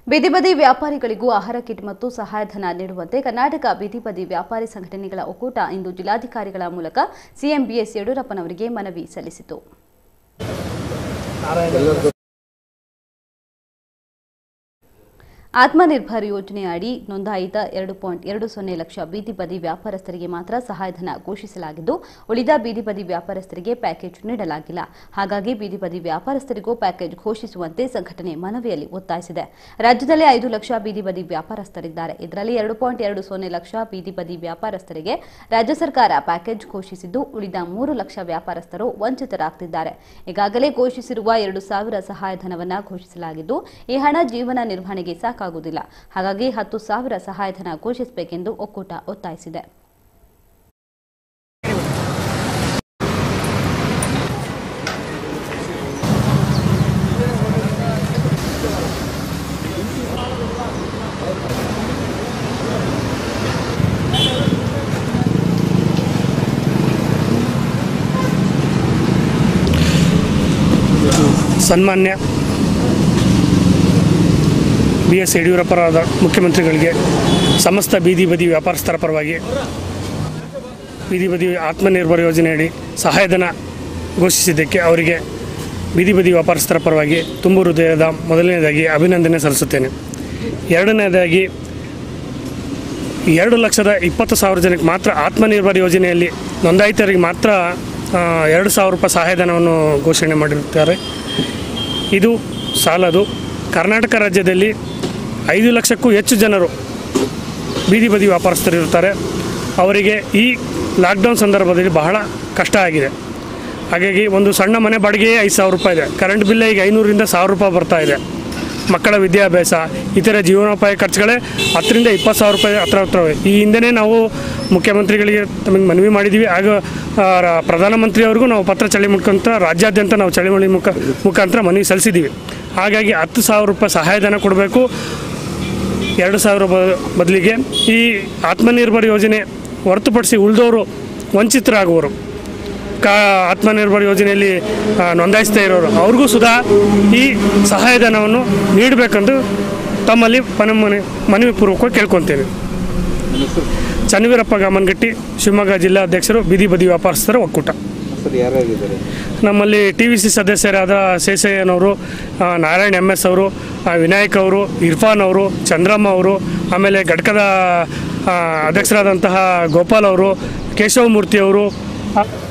ಬೀದಿ ಬದಿ ವ್ಯಾಪಾರಿಗಳಿಗೂ ಆಹಾರ ಕಿಟ್ ಮತ್ತು ಸಹಾಯಧನ ನೀಡುವಂತೆ ಕರ್ನಾಟಕ ಬೀದಿ ಬದಿ ವ್ಯಾಪಾರಿ ಸಂಘಟನೆಗಳ ಒಕ್ಕೂಟ ಇಂದು ಜಿಲ್ಲಾಧಿಕಾರಿಗಳ ಮೂಲಕ ಸಿಎಂ ಬಿಎಸ್ ಯಡಿಯೂರಪ್ಪನವರಿಗೆ ಮನವಿ ಸಲ್ಲಿಸಿತು ಆತ್ಮನಿರ್ಭರ್ ಯೋಜನೆಯ ಅಡಿ ನೋಂದಾಯಿತ ಎರಡು ಪಾಯಿಂಟ್ ಎರಡು ಸೊನ್ನೆ ಲಕ್ಷ ಬೀದಿ ಬದಿ ವ್ಯಾಪಾರಸ್ಥರಿಗೆ ಮಾತ್ರ ಸಹಾಯಧನ ಘೋಷಿಸಲಾಗಿದ್ದು ಉಳಿದ ಬೀದಿ ಬದಿ ವ್ಯಾಪಾರಸ್ಥರಿಗೆ ಪ್ಯಾಕೇಜ್ ನೀಡಲಾಗಿಲ್ಲ ಹಾಗಾಗಿ ಬೀದಿ ಬದಿ ವ್ಯಾಪಾರಸ್ಥರಿಗೂ ಪ್ಯಾಕೇಜ್ ಘೋಷಿಸುವಂತೆ ಸಂಘಟನೆ ಮನವಿಯಲ್ಲಿ ಒತ್ತಾಯಿಸಿದೆ ರಾಜ್ಯದಲ್ಲಿ ಐದು ಲಕ್ಷ ಬೀದಿ ಬದಿ ವ್ಯಾಪಾರಸ್ಥರಿದ್ದಾರೆ ಇದರಲ್ಲಿ ಎರಡು ಪಾಯಿಂಟ್ ಎರಡು ಸೊನ್ನೆ ಲಕ್ಷ ಬೀದಿ ಬದಿ ವ್ಯಾಪಾರಸ್ಥರಿಗೆ ರಾಜ್ಯ ಸರ್ಕಾರ ಪ್ಯಾಕೇಜ್ ಘೋಷಿಸಿದ್ದು ಉಳಿದ ಮೂರು ಲಕ್ಷ ವ್ಯಾಪಾರಸ್ಥರು ವಂಚಿತರಾಗ್ತಿದ್ದಾರೆ ಈಗಾಗಲೇ ಘೋಷಿಸಿರುವ ಎರಡು ಸಾವಿರ ಸಹಾಯಧನವನ್ನ ಘೋಷಿಸಲಾಗಿದ್ದು ಈ ಹಣ ಜೀವನ ನಿರ್ವಹಣೆಗೆ ಸಾಕಾಗುವುದಿಲ್ಲ ಹಾಗಾಗಿ ಹತ್ತು ಸಾವಿರ ಸಹಾಯಧನ ಘೋಷಿಸಬೇಕೆಂದು ಒಕ್ಕೂಟ ಒತ್ತಾಯಿಸಿದೆ ಸನ್ಮಾನ್ಯ ಬಿ ಎಸ್ ಯಡಿಯೂರಪ್ಪರಾದ ಮುಖ್ಯಮಂತ್ರಿಗಳಿಗೆ ಸಮಸ್ತ ಬೀದಿ ಬದಿ ವ್ಯಾಪಾರಸ್ಥರ ಪರವಾಗಿ ಬೀದಿ ಬದಿ ಆತ್ಮನಿರ್ಭರ ಯೋಜನೆಯಡಿ ಸಹಾಯಧನ ಘೋಷಿಸಿದ್ದಕ್ಕೆ ಅವರಿಗೆ ಬೀದಿ ಬದಿ ವ್ಯಾಪಾರಸ್ಥರ ಪರವಾಗಿ ತುಂಬು ಹೃದಯದ ಮೊದಲನೇದಾಗಿ ಅಭಿನಂದನೆ ಸಲ್ಲಿಸುತ್ತೇನೆ ಎರಡನೇದಾಗಿ ಎರಡು ಲಕ್ಷದ ಇಪ್ಪತ್ತು ಸಾವಿರ ಜನಕ್ಕೆ ಮಾತ್ರ ಆತ್ಮನಿರ್ಭರ ಯೋಜನೆಯಲ್ಲಿ ನೋಂದಾಯಿತರಿಗೆ ಮಾತ್ರ ಆ, ಎರಡು ಸಾವಿರ ರೂಪಾಯಿ ಸಹಾಯಧನವನ್ನು ಘೋಷಣೆ ಮಾಡಿರುತ್ತಾರೆ ಇದು ಸಾಲದು ಕರ್ನಾಟಕ ರಾಜ್ಯದಲ್ಲಿ ಐದು ಲಕ್ಷಕ್ಕೂ ಹೆಚ್ಚು ಜನರು ಬೀದಿ ಬದಿ ವ್ಯಾಪಾರಸ್ಥರು ಇರ್ತಾರೆ ಅವರಿಗೆ ಈ ಲಾಕ್ಡೌನ್ ಸಂದರ್ಭದಲ್ಲಿ ಬಹಳ ಕಷ್ಟ ಆಗಿದೆ ಹಾಗಾಗಿ ಒಂದು ಸಣ್ಣ ಮನೆ ಬಾಡಿಗೆಯೇ ಐದು ಸಾವಿರ ರೂಪಾಯಿ ಇದೆ ಕರೆಂಟ್ ಬಿಲ್ ಈಗ ಐನೂರಿಂದ ಸಾವಿರ ರೂಪಾಯಿ ಬರ್ತಾ ಇದೆ ಮಕ್ಕಳ ವಿದ್ಯಾಭ್ಯಾಸ ಇತರ ಜೀವನೋಪಾಯ ಖರ್ಚುಗಳೇ ಹತ್ತರಿಂದ ಇಪ್ಪತ್ತು ಸಾವಿರ ರೂಪಾಯಿ ಹತ್ರ ಹತ್ರ ಇವೆ. ಈ ಹಿಂದೆನೇ ನಾವು ಮುಖ್ಯಮಂತ್ರಿಗಳಿಗೆ ತಮಗೆ ಮನವಿ ಮಾಡಿದ್ದೀವಿ ಹಾಗೂ ಆ, ರ- ಪ್ರಧಾನಮಂತ್ರಿಯವ್ರಿಗೂ ನಾವು ಪತ್ರ ಚಳಿ ಮುಖಾಂತರ ರಾಜ್ಯಾದ್ಯಂತ ನಾವು ಚಳಿವಳಿ ಮುಖ ಮುಖಾಂತರ ಮನವಿ ಸಲ್ಲಿಸಿದ್ದೀವಿ ಹಾಗಾಗಿ ಹತ್ತು ಸಾವಿರ ರೂಪಾಯಿ ಸಹಾಯಧನ ಕೊಡಬೇಕು ಎರಡು ಸಾವಿರ ಬ- ಬದಲಿಗೆ ಈ ಆತ್ಮನಿರ್ಭರ ಯೋಜನೆ ಹೊರತುಪಡಿಸಿ ಉಳಿದವರು ವಂಚಿತರಾಗುವರು ಕಾ ಆತ್ಮನಿರ್ಭರ ಯೋಜನೆಯಲ್ಲಿ ಆ, ನೋಂದಾಯಿಸ್ತಾ ಇರೋರು ಅವ್ರಿಗೂ ಸುಧಾ ಈ ಸಹಾಯಧನವನ್ನು ನೀಡಬೇಕೆಂದು ತಮ್ಮಲ್ಲಿ ಮನವಿ ಮನವಿ ಪೂರ್ವಕವಾಗಿ ಕೇಳ್ಕೊತೇನೆ ಚನ್ನವೀರಪ್ಪ ಗಾಮನಗಟ್ಟಿ ಶಿವಮೊಗ್ಗ ಜಿಲ್ಲಾಧ್ಯಕ್ಷರು ಬೀದಿ ಬದಿ ವ್ಯಾಪಾರಸ್ಥರ ಒಕ್ಕೂಟ ಸರ್ ಯಾರ್ಯಾರಿದ್ದಾರೆ ನಮ್ಮಲ್ಲಿ ಟಿ ವಿ ಸಿ ಸದಸ್ಯರಾದ ಶೇಷಯ್ಯನವರು ಆ, ನಾರಾಯಣ್ ಎಮ್ ಎಸ್ ಅವರು ಆ, ವಿನಾಯಕ್ ಅವರು ಇರ್ಫಾನ್ ಅವರು ಚಂದ್ರಮ್ಮ ಅವರು ಆಮೇಲೆ ಘಟಕದ ಆ, ಅಧ್ಯಕ್ಷರಾದಂತಹ ಗೋಪಾಲ್ ಅವರು ಕೇಶವಮೂರ್ತಿ ಅವರು ಆ,